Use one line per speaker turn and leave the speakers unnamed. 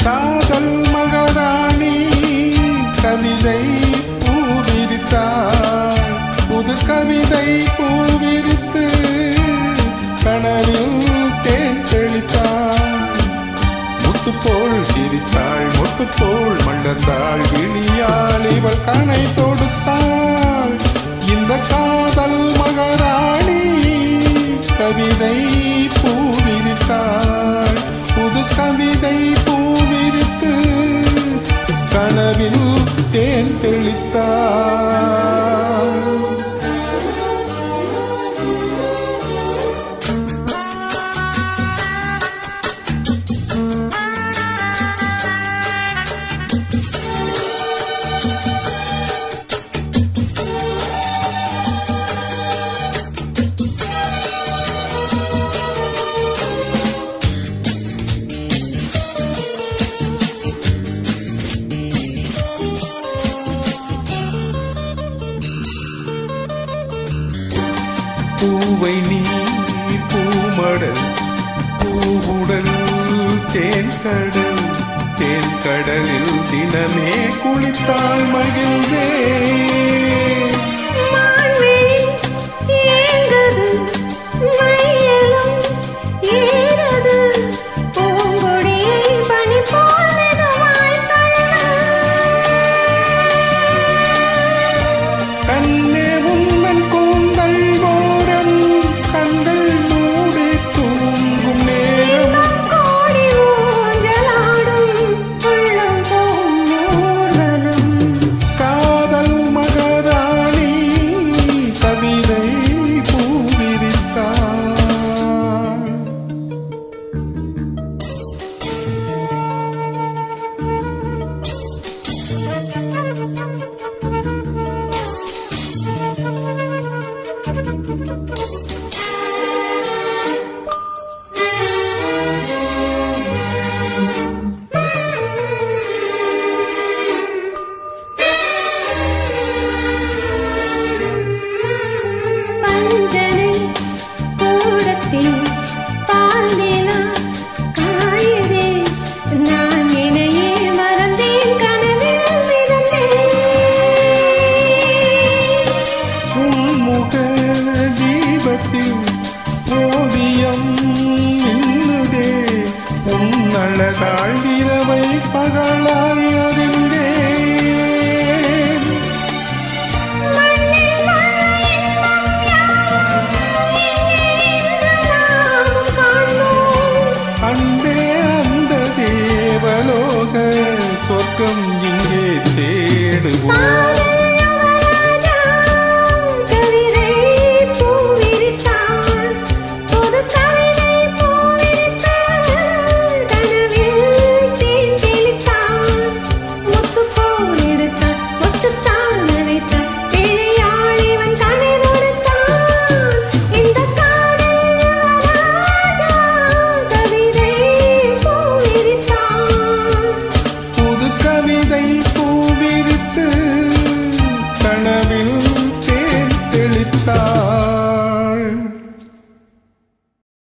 காதல் மகாராணி கவிதை பூவிரித்தாள் புது கவிதை பூவிரித்து கனவில் தேன் தெளித்தாள் முத்து போல் சிரித்தாள் முத்து போல் மண்டந்தாள் விழியால் இவள் கணை தொடுத்தாள் இந்த காதல் மகாராணி கவிதை பூவிரித்தாள் புது கவிதை பூவிரித்து கனவில் தேன் தெளித்தாள் பூவை நீ பூமடல் பூவுடல் தேன் கடல் தேன் கடலில் தினமே குளித்தாள் மகிழ்ந்தே
மான்விழி ஏங்குது, மையலும் ஏறுது, பூங்கொடியை பனி போல் மெதுவாய் தள்ள.
கண்ணே உந்தன் கூந்தல் ஓரம் கண்கள் மூடி தூங்கும் நேரம்
கோடி ஊஞ்சலாடும் உள்ளம் போகும் ஊர்வலம்.
காதல் மகராணி கவிதை பூவிரித்தாள்
பஞ்சனை கூடத்தில் பால் நிலா காயுதே. நான் என்னையே மறந்தேன் கனவில் மிதந்தேன்.
உன்முக தீபத்தில் ஓவியம் நின்னுதே உன்னழகாள் இரவை பகலாய் அறிந்தேன்
மண்ணில் வாழ இன்பம் யாவும் இங்கே நாமும் காண்போம்.
அன்பே அந்த தேவலோக சொர்க்கம்